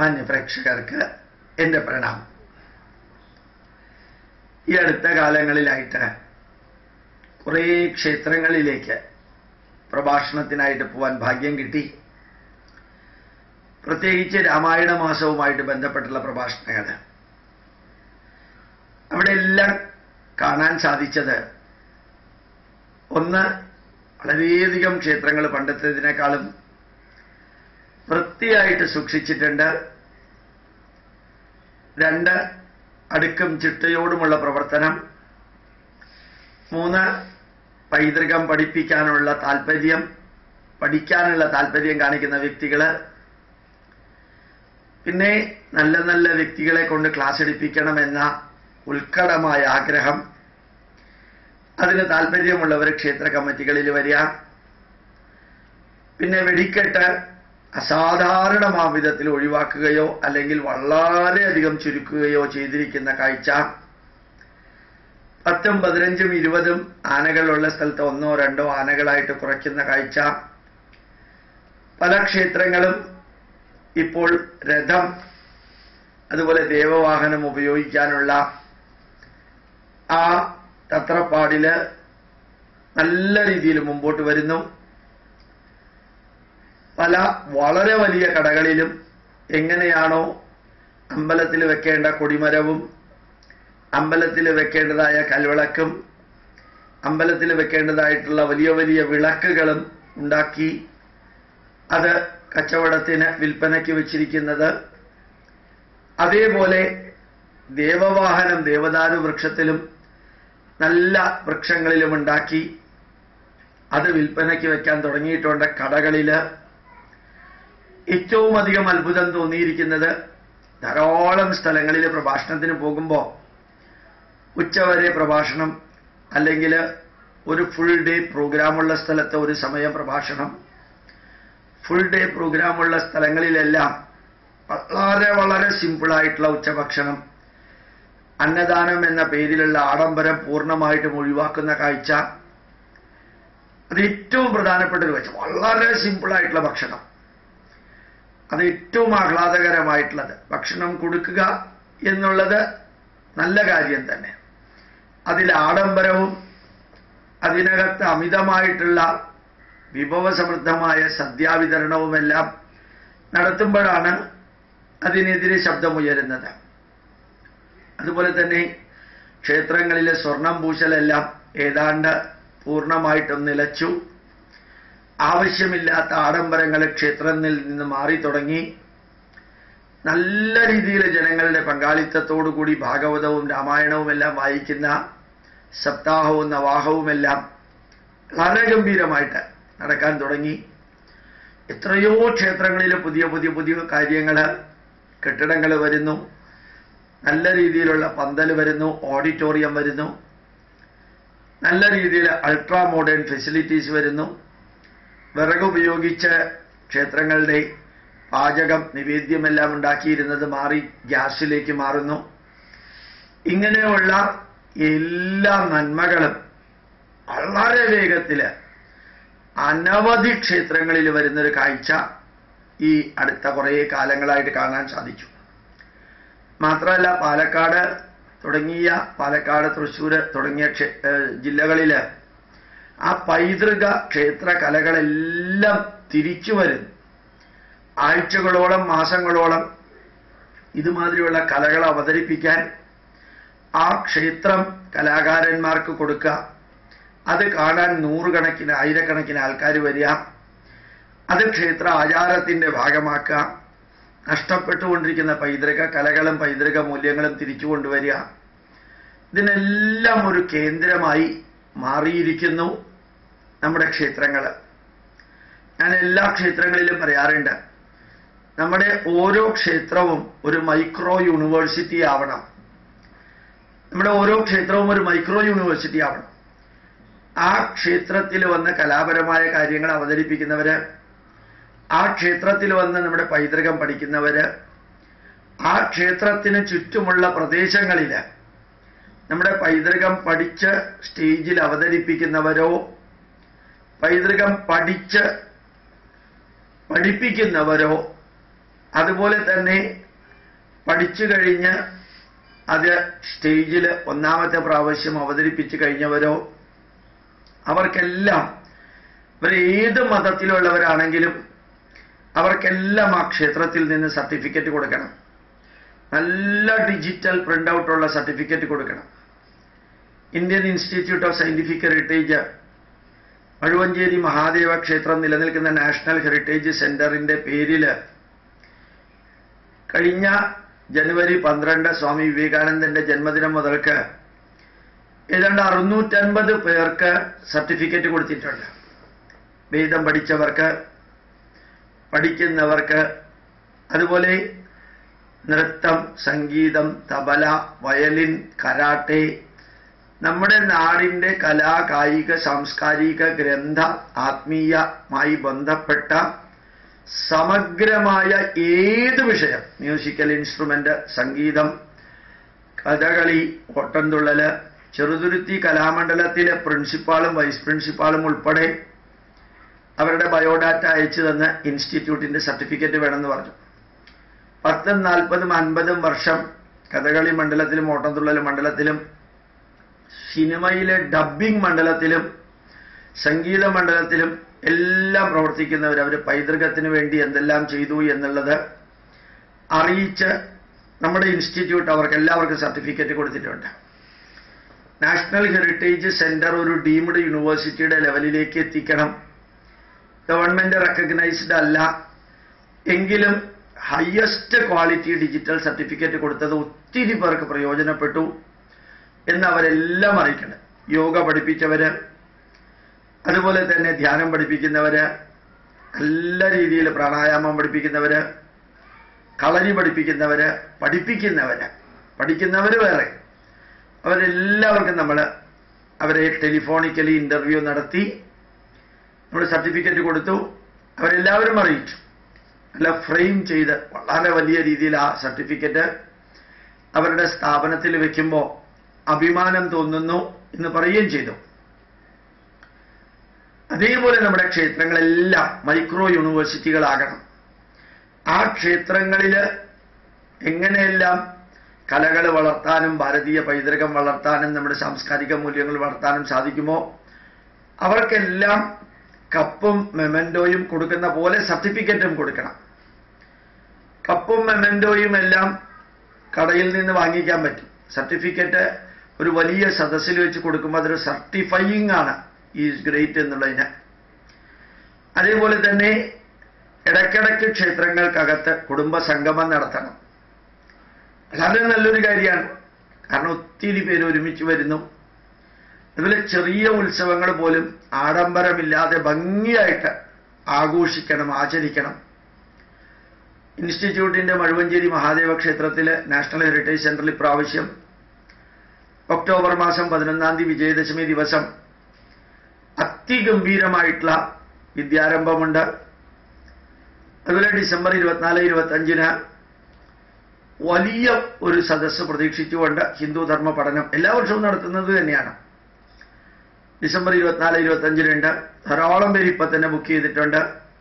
മാന്യ പ്രേക്ഷകർക്ക് എൻ്റെ പ്രണാമം ഈ അടുത്ത കാലങ്ങളിലായിട്ട് കുറേ ക്ഷേത്രങ്ങളിലേക്ക് പ്രഭാഷണത്തിനായിട്ട് പോവാൻ ഭാഗ്യം കിട്ടി പ്രത്യേകിച്ച് രാമായണ മാസവുമായിട്ട് ബന്ധപ്പെട്ടുള്ള പ്രഭാഷണങ്ങൾ അവിടെ എല്ലാം കാണാൻ സാധിച്ചത് ഒന്ന് വളരെയധികം ക്ഷേത്രങ്ങൾ പണ്ടത്തേതിനേക്കാളും വൃത്തിയായിട്ട് സൂക്ഷിച്ചിട്ടുണ്ട് രണ്ട് അടുക്കും ചിട്ടയോടുമുള്ള പ്രവർത്തനം മൂന്ന് പൈതൃകം പഠിപ്പിക്കാനുള്ള താല്പര്യം പഠിക്കാനുള്ള താല്പര്യം കാണിക്കുന്ന വ്യക്തികൾ പിന്നെ നല്ല നല്ല വ്യക്തികളെ കൊണ്ട് ക്ലാസ് എടുപ്പിക്കണമെന്ന ഉത്കടമായ ആഗ്രഹം അതിന് താല്പര്യമുള്ളവർ ക്ഷേത്ര കമ്മിറ്റികളിൽ വരിക പിന്നെ വെടിക്കെട്ട് അസാധാരണമാം വിധത്തിൽ ഒഴിവാക്കുകയോ അല്ലെങ്കിൽ വളരെയധികം ചുരുക്കുകയോ ചെയ്തിരിക്കുന്ന കാഴ്ച പത്തും പതിനഞ്ചും ഇരുപതും ആനകളുള്ള സ്ഥലത്ത് ഒന്നോ രണ്ടോ ആനകളായിട്ട് കുറയ്ക്കുന്ന കാഴ്ച പല ക്ഷേത്രങ്ങളും ഇപ്പോൾ രഥം അതുപോലെ ദേവവാഹനം ഉപയോഗിക്കാനുള്ള ആ തത്രപ്പാടില് നല്ല രീതിയിൽ മുമ്പോട്ട് വരുന്നു പല വളരെ വലിയ കടകളിലും എങ്ങനെയാണോ അമ്പലത്തിൽ വെക്കേണ്ട കൊടിമരവും അമ്പലത്തിൽ വെക്കേണ്ടതായ കൽവിളക്കും അമ്പലത്തിൽ വെക്കേണ്ടതായിട്ടുള്ള വലിയ വലിയ വിളക്കുകളും ഉണ്ടാക്കി അത് കച്ചവടത്തിന് വിൽപ്പനയ്ക്ക് വെച്ചിരിക്കുന്നത് അതേപോലെ ദേവവാഹനം ദേവദാരു വൃക്ഷത്തിലും നല്ല വൃക്ഷങ്ങളിലും ഉണ്ടാക്കി അത് വിൽപ്പനയ്ക്ക് വെക്കാൻ തുടങ്ങിയിട്ടുണ്ട് കടകളില് ഏറ്റവും അധികം അത്ഭുതം തോന്നിയിരിക്കുന്നത് ധാരാളം സ്ഥലങ്ങളിൽ പ്രഭാഷണത്തിന് പോകുമ്പോൾ ഉച്ചവരെ പ്രഭാഷണം അല്ലെങ്കിൽ ഒരു ഫുൾ ഡേ പ്രോഗ്രാമുള്ള സ്ഥലത്ത് ഒരു സമയം പ്രഭാഷണം ഫുൾ ഡേ പ്രോഗ്രാമുള്ള സ്ഥലങ്ങളിലെല്ലാം വളരെ വളരെ സിമ്പിളായിട്ടുള്ള ഉച്ചഭക്ഷണം അന്നദാനം എന്ന പേരിലുള്ള ആഡംബരം പൂർണ്ണമായിട്ടും ഒഴിവാക്കുന്ന കാഴ്ച അത് ഏറ്റവും പ്രധാനപ്പെട്ട ഒരു കാഴ്ച വളരെ സിമ്പിളായിട്ടുള്ള ഭക്ഷണം അത് ഏറ്റവും ആഹ്ലാദകരമായിട്ടുള്ളത് ഭക്ഷണം കൊടുക്കുക എന്നുള്ളത് നല്ല കാര്യം തന്നെ അതിൽ ആഡംബരവും അതിനകത്ത് അമിതമായിട്ടുള്ള വിഭവസമൃദ്ധമായ സദ്യാവിതരണവുമെല്ലാം നടത്തുമ്പോഴാണ് അതിനെതിരെ ശബ്ദമുയരുന്നത് അതുപോലെ തന്നെ ക്ഷേത്രങ്ങളിലെ സ്വർണം പൂശലെല്ലാം ഏതാണ്ട് പൂർണ്ണമായിട്ടും നിലച്ചു ആവശ്യമില്ലാത്ത ആഡംബരങ്ങൾ ക്ഷേത്രത്തിൽ നിന്ന് മാറി തുടങ്ങി നല്ല രീതിയിൽ ജനങ്ങളുടെ പങ്കാളിത്തത്തോടുകൂടി ഭാഗവതവും രാമായണവും എല്ലാം വായിക്കുന്ന സപ്താഹവും നവാഹവുമെല്ലാം വളരെ ഗംഭീരമായിട്ട് നടക്കാൻ തുടങ്ങി എത്രയോ ക്ഷേത്രങ്ങളിൽ പുതിയ പുതിയ പുതിയ കാര്യങ്ങൾ കെട്ടിടങ്ങൾ വരുന്നു നല്ല രീതിയിലുള്ള പന്തൽ വരുന്നു ഓഡിറ്റോറിയം വരുന്നു നല്ല രീതിയിൽ അൾട്രാ മോഡേൺ ഫെസിലിറ്റീസ് വരുന്നു വിറക് ഉപയോഗിച്ച് ക്ഷേത്രങ്ങളുടെ പാചകം നിവേദ്യമെല്ലാം ഉണ്ടാക്കിയിരുന്നത് മാറി ഗ്യാസിലേക്ക് മാറുന്നു ഇങ്ങനെയുള്ള എല്ലാ നന്മകളും വളരെ വേഗത്തിൽ അനവധി ക്ഷേത്രങ്ങളിൽ വരുന്നൊരു കാഴ്ച ഈ അടുത്ത കുറേ കാലങ്ങളായിട്ട് കാണാൻ സാധിച്ചു മാത്രമല്ല പാലക്കാട് തുടങ്ങിയ പാലക്കാട് തൃശ്ശൂർ തുടങ്ങിയ ജില്ലകളിൽ ആ പൈതൃക ക്ഷേത്ര കലകളെല്ലാം തിരിച്ചു വരുന്നു ആഴ്ചകളോളം മാസങ്ങളോളം ഇതുമാതിരിയുള്ള കലകൾ അവതരിപ്പിക്കാൻ ആ ക്ഷേത്രം കലാകാരന്മാർക്ക് കൊടുക്കുക അത് കാണാൻ നൂറുകണക്കിന് ആയിരക്കണക്കിന് ആൾക്കാർ വരിക അത് ക്ഷേത്ര ആചാരത്തിന്റെ ഭാഗമാക്കുക നഷ്ടപ്പെട്ടുകൊണ്ടിരിക്കുന്ന പൈതൃക കലകളും പൈതൃക മൂല്യങ്ങളും തിരിച്ചു കൊണ്ടുവരിക ഇതിനെല്ലാം ഒരു കേന്ദ്രമായി മാറിയിരിക്കുന്നു നമ്മുടെ ക്ഷേത്രങ്ങൾ ഞാൻ എല്ലാ ക്ഷേത്രങ്ങളിലും പറയാറുണ്ട് നമ്മുടെ ഓരോ ക്ഷേത്രവും ഒരു മൈക്രോ യൂണിവേഴ്സിറ്റി ആവണം നമ്മുടെ ഓരോ ക്ഷേത്രവും ഒരു മൈക്രോ യൂണിവേഴ്സിറ്റി ആവണം ആ ക്ഷേത്രത്തിൽ വന്ന് കലാപരമായ കാര്യങ്ങൾ അവതരിപ്പിക്കുന്നവര് ആ ക്ഷേത്രത്തിൽ വന്ന് നമ്മുടെ പൈതൃകം പഠിക്കുന്നവര് ആ ക്ഷേത്രത്തിന് ചുറ്റുമുള്ള പ്രദേശങ്ങളിൽ നമ്മുടെ പൈതൃകം പഠിച്ച് സ്റ്റേജിൽ അവതരിപ്പിക്കുന്നവരോ പൈതൃകം പഠിച്ച് പഠിപ്പിക്കുന്നവരോ അതുപോലെ തന്നെ പഠിച്ചു കഴിഞ്ഞ് അത് സ്റ്റേജിൽ ഒന്നാമത്തെ പ്രാവശ്യം അവതരിപ്പിച്ച് കഴിഞ്ഞവരോ അവർക്കെല്ലാം ഇവർ ഏത് മതത്തിലുള്ളവരാണെങ്കിലും അവർക്കെല്ലാം ആ ക്ഷേത്രത്തിൽ നിന്ന് സർട്ടിഫിക്കറ്റ് കൊടുക്കണം നല്ല ഡിജിറ്റൽ പ്രിന്റ് ഔട്ടുള്ള സർട്ടിഫിക്കറ്റ് കൊടുക്കണം Indian institute of scientific heritage Mazhuvanchery Mahadeva ക്ഷേത്രം നിലനിൽക്കുന്ന നാഷണൽ ഹെറിറ്റേജ് സെന്ററിന്റെ പേരിൽ കഴിഞ്ഞ ജനുവരി പന്ത്രണ്ട് സ്വാമി വിവേകാനന്ദന്റെ ജന്മദിനം മുതൽക്ക് ഏതാണ്ട് അറുന്നൂറ്റൻപത് പേർക്ക് സർട്ടിഫിക്കറ്റ് കൊടുത്തിട്ടുണ്ട് വേദം പഠിച്ചവർക്ക് പഠിക്കുന്നവർക്ക് അതുപോലെ നൃത്തം സംഗീതം തബല വയലിൻ കരാട്ടെ നമ്മുടെ നാടിന്റെ കലാ കായിക സാംസ്കാരിക ഗ്രന്ഥ ആത്മീയമായി ബന്ധപ്പെട്ട സമഗ്രമായ ഏത് വിഷയം മ്യൂസിക്കൽ ഇൻസ്ട്രുമെന്റ് സംഗീതം കഥകളി ഓട്ടംതുള്ളല് ചെറുതുരുത്തി കലാമണ്ഡലത്തിലെ പ്രിൻസിപ്പാളും വൈസ് പ്രിൻസിപ്പാളും ഉൾപ്പെടെ അവരുടെ ബയോഡാറ്റ അയച്ചു തന്ന് ഇൻസ്റ്റിറ്റ്യൂട്ടിന്റെ സർട്ടിഫിക്കറ്റ് വേണമെന്ന് പറഞ്ഞു പത്തും നാൽപ്പതും അൻപതും വർഷം കഥകളി മണ്ഡലത്തിലും ഓട്ടംതുള്ളൽ മണ്ഡലത്തിലും സിനിമയിലെ ഡബ്ബിംഗ് മണ്ഡലത്തിലും സംഗീത മണ്ഡലത്തിലും എല്ലാം പ്രവർത്തിക്കുന്നവർ അവർ പൈതൃകത്തിന് വേണ്ടി എന്തെല്ലാം ചെയ്തു എന്നുള്ളത് അറിയിച്ച് നമ്മുടെ ഇൻസ്റ്റിറ്റ്യൂട്ട് അവർക്ക് എല്ലാവർക്കും സർട്ടിഫിക്കറ്റ് കൊടുത്തിട്ടുണ്ട് നാഷണൽ ഹെറിറ്റേജ് സെന്റർ ഒരു ഡീംഡ് യൂണിവേഴ്സിറ്റിയുടെ ലെവലിലേക്ക് എത്തിക്കണം ഗവൺമെന്റ് റെക്കഗ്നൈസ്ഡ് അല്ല എങ്കിലും ഹയസ്റ്റ് ക്വാളിറ്റി ഡിജിറ്റൽ സർട്ടിഫിക്കറ്റ് കൊടുത്തത് ഒത്തിരി പേർക്ക് പ്രയോജനപ്പെട്ടു എന്ന് അവരെല്ലാം അറിയിക്കണം യോഗ പഠിപ്പിച്ചവര് അതുപോലെ തന്നെ ധ്യാനം പഠിപ്പിക്കുന്നവര് നല്ല രീതിയിൽ പ്രാണായാമം പഠിപ്പിക്കുന്നവര് കളരി പഠിപ്പിക്കുന്നവര് പഠിപ്പിക്കുന്നവര് പഠിക്കുന്നവര് വേറെ അവരെല്ലാവർക്കും നമ്മൾ അവരെ ടെലിഫോണിക്കലി ഇന്റർവ്യൂ നടത്തി നമ്മൾ സർട്ടിഫിക്കറ്റ് കൊടുത്തു അവരെല്ലാവരും അറിയിച്ചു നല്ല ഫ്രെയിം ചെയ്ത് വളരെ വലിയ രീതിയിൽ ആ സർട്ടിഫിക്കറ്റ് അവരുടെ സ്ഥാപനത്തിൽ വെക്കുമ്പോൾ അഭിമാനം തോന്നുന്നു എന്ന് പറയുകയും ചെയ്തു അതേപോലെ നമ്മുടെ ക്ഷേത്രങ്ങളെല്ലാം മൈക്രോ യൂണിവേഴ്സിറ്റികളാകണം ആ ക്ഷേത്രങ്ങളിൽ എങ്ങനെയെല്ലാം കലകൾ വളർത്താനും ഭാരതീയ പൈതൃകം വളർത്താനും നമ്മുടെ സാംസ്കാരിക മൂല്യങ്ങൾ വളർത്താനും സാധിക്കുമോ അവർക്കെല്ലാം കപ്പും മെമൻഡോയും കൊടുക്കുന്ന പോലെ സർട്ടിഫിക്കറ്റും കൊടുക്കണം കപ്പും മെമൻഡോയും എല്ലാം കടയിൽ നിന്ന് വാങ്ങിക്കാൻ പറ്റും സർട്ടിഫിക്കറ്റ് ഒരു വലിയ സദസ്സിൽ വെച്ച് കൊടുക്കുമ്പോൾ അതൊരു സർട്ടിഫയിങ് ആണ് ഈസ് ഗ്രേറ്റ് എന്നുള്ളതിന് അതേപോലെ തന്നെ ഇടയ്ക്കിടയ്ക്ക് ക്ഷേത്രങ്ങൾക്കകത്ത് കുടുംബ സംഗമം നടത്തണം വളരെ നല്ലൊരു കാര്യമാണ് കാരണം ഒത്തിരി പേര് ഒരുമിച്ച് വരുന്നു അതുപോലെ ചെറിയ ഉത്സവങ്ങൾ പോലും ആഡംബരമില്ലാതെ ഭംഗിയായിട്ട് ആഘോഷിക്കണം ആചരിക്കണം ഇൻസ്റ്റിറ്റ്യൂട്ടിന്റെ മഴുവഞ്ചേരി മഹാദേവ ക്ഷേത്രത്തിലെ നാഷണൽ ഹെറിറ്റേജ് സെന്ററിൽ ഇപ്രാവശ്യം ഒക്ടോബർ മാസം പതിനൊന്നാം തീയതി വിജയദശമി ദിവസം അതിഗംഭീരമായിട്ടുള്ള വിദ്യാരംഭമുണ്ട് അതുപോലെ ഡിസംബർ ഇരുപത്തിനാല് ഇരുപത്തി അഞ്ചിന് വലിയ ഒരു സദസ്സ് പ്രതീക്ഷിച്ചുകൊണ്ട് ഹിന്ദു ധർമ്മ പഠനം എല്ലാ വർഷവും നടത്തുന്നത് തന്നെയാണ് ഡിസംബർ ഇരുപത്തിനാല് ഇരുപത്തി അഞ്ചിനുണ്ട് ധാരാളം പേര് ഇപ്പൊ തന്നെ ബുക്ക് ചെയ്തിട്ടുണ്ട്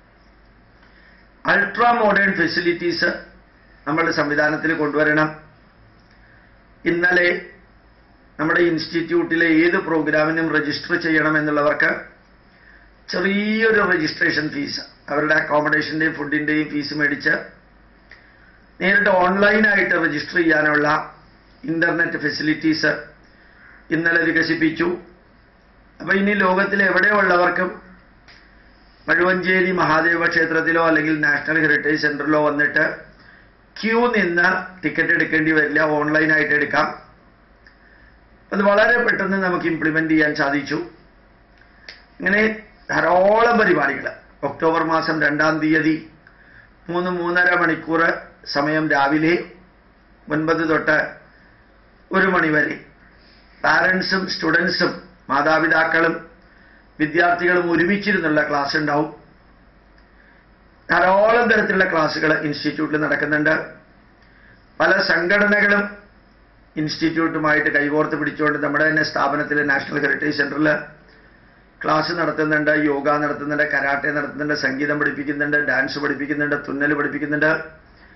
അൾട്രാ മോഡേൺ ഫെസിലിറ്റീസ് നമ്മളുടെ സംവിധാനത്തിൽ കൊണ്ടുവരണം ഇന്നലെ നമ്മുടെ ഇൻസ്റ്റിറ്റ്യൂട്ടിലെ ഏത് പ്രോഗ്രാമിനും രജിസ്റ്റർ ചെയ്യണമെന്നുള്ളവർക്ക് ചെറിയൊരു രജിസ്ട്രേഷൻ ഫീസ് അവരുടെ അക്കോമഡേഷന്റെയും ഫുഡിന്റെയും ഫീസ് മേടിച്ച് നേരിട്ട് ഓൺലൈനായിട്ട് രജിസ്റ്റർ ചെയ്യാനുള്ള ഇന്റർനെറ്റ് ഫെസിലിറ്റീസ് ഇന്നലെ വികസിപ്പിച്ചു അപ്പൊ ഇനി ലോകത്തിലെ എവിടെയുള്ളവർക്കും മഴുവഞ്ചേരി മഹാദേവ ക്ഷേത്രത്തിലോ അല്ലെങ്കിൽ നാഷണൽ ഹെറിറ്റേജ് സെന്ററിലോ വന്നിട്ട് ക്യൂ നിന്ന് ടിക്കറ്റ് എടുക്കേണ്ടി വരില്ല ഓൺലൈനായിട്ട് എടുക്കാം അത് വളരെ പെട്ടെന്ന് നമുക്ക് ഇംപ്ലിമെന്റ് ചെയ്യാൻ സാധിച്ചു ഇങ്ങനെ ധാരാളം പരിപാടികൾ ഒക്ടോബർ മാസം രണ്ടാം തീയതി മൂന്ന് മൂന്നര മണിക്കൂർ സമയം രാവിലെ ഒൻപത് തൊട്ട് ഒരു മണി വരെ പാരൻസും സ്റ്റുഡൻസും മാതാപിതാക്കളും വിദ്യാർത്ഥികളും ഒരുമിച്ചിരുന്നുള്ള ക്ലാസ് ഉണ്ടാവും ധാരാളം തരത്തിലുള്ള ക്ലാസ്സുകൾ ഇൻസ്റ്റിറ്റ്യൂട്ടിൽ നടക്കുന്നുണ്ട് പല സംഘടനകളും ഇൻസ്റ്റിറ്റ്യൂട്ടുമായിട്ട് കൈകോർത്ത് പിടിച്ചുകൊണ്ട് നമ്മുടെ തന്നെ സ്ഥാപനത്തിലെ നാഷണൽ ഹെറിറ്റേജ് സെന്ററിൽ ക്ലാസ് നടത്തുന്നുണ്ട് യോഗ നടത്തുന്നുണ്ട് കരാട്ടെ നടത്തുന്നുണ്ട് സംഗീതം പഠിപ്പിക്കുന്നുണ്ട് ഡാൻസ് പഠിപ്പിക്കുന്നുണ്ട് തുന്നൽ പഠിപ്പിക്കുന്നുണ്ട്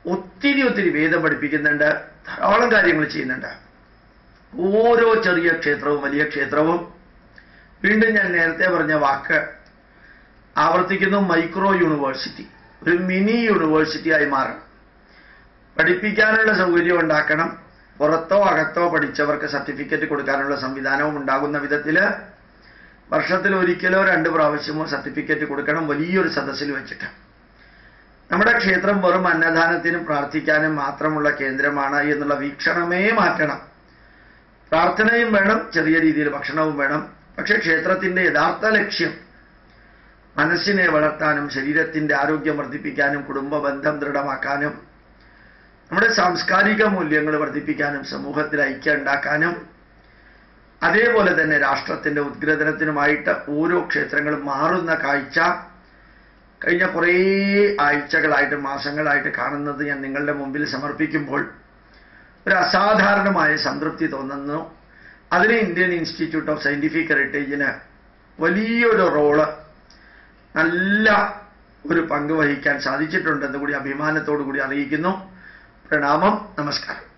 ഒത്തിരി ഒത്തിരി വേദം പഠിപ്പിക്കുന്നുണ്ട് ധാരാളം കാര്യങ്ങൾ ചെയ്യുന്നുണ്ട് ഓരോ ചെറിയ ക്ഷേത്രവും വലിയ ക്ഷേത്രവും വീണ്ടും ഞാൻ നേരത്തെ പറഞ്ഞ വാക്ക് ആവർത്തിക്കുന്നു മൈക്രോ യൂണിവേഴ്സിറ്റി ഒരു മിനി യൂണിവേഴ്സിറ്റി ആയി മാറണം പഠിപ്പിക്കാനുള്ള സൗകര്യം ഉണ്ടാക്കണം പുറത്തോ അകത്തോ പഠിച്ചവർക്ക് സർട്ടിഫിക്കറ്റ് കൊടുക്കാനുള്ള സംവിധാനവും ഉണ്ടാകുന്ന വിധത്തില് വർഷത്തിൽ ഒരിക്കലോ രണ്ട് പ്രാവശ്യമോ സർട്ടിഫിക്കറ്റ് കൊടുക്കണം വലിയൊരു സദസ്സിൽ വെച്ചിട്ട് നമ്മുടെ ക്ഷേത്രം വെറും അന്നദാനത്തിനും പ്രാർത്ഥിക്കാനും മാത്രമുള്ള കേന്ദ്രമാണ് എന്നുള്ള വീക്ഷണമേ മാറ്റണം പ്രാർത്ഥനയും വേണം ചെറിയ രീതിയിൽ ഭക്ഷണവും വേണം പക്ഷേ ക്ഷേത്രത്തിന്റെ യഥാർത്ഥ ലക്ഷ്യം മനസ്സിനെ വളർത്താനും ശരീരത്തിന്റെ ആരോഗ്യം വർദ്ധിപ്പിക്കാനും കുടുംബ ബന്ധം ദൃഢമാക്കാനും നമ്മുടെ സാംസ്കാരിക മൂല്യങ്ങൾ വർദ്ധിപ്പിക്കാനും സമൂഹത്തിൽ ഐക്യം ഉണ്ടാക്കാനും അതേപോലെ തന്നെ രാഷ്ട്രത്തിന്റെ ഉദ്ഗ്രഥനത്തിനുമായിട്ട് ഓരോ ക്ഷേത്രങ്ങളും മാറുന്ന കാഴ്ച കഴിഞ്ഞ കുറേ ആഴ്ചകളായിട്ട് മാസങ്ങളായിട്ട് കാണുന്നത് ഞാൻ നിങ്ങളുടെ മുമ്പിൽ സമർപ്പിക്കുമ്പോൾ ഒരു അസാധാരണമായ സംതൃപ്തി തോന്നുന്നു അതിന് ഇന്ത്യൻ ഇൻസ്റ്റിറ്റ്യൂട്ട് ഓഫ് സയന്റിഫിക് ഹെറിറ്റേജിന് വലിയൊരു റോള് നല്ല ഒരു പങ്ക് വഹിക്കാൻ സാധിച്ചിട്ടുണ്ടെന്ന് കൂടി അഭിമാനത്തോടു കൂടി അറിയിക്കുന്നു പ്രണാമം നമസ്കാരം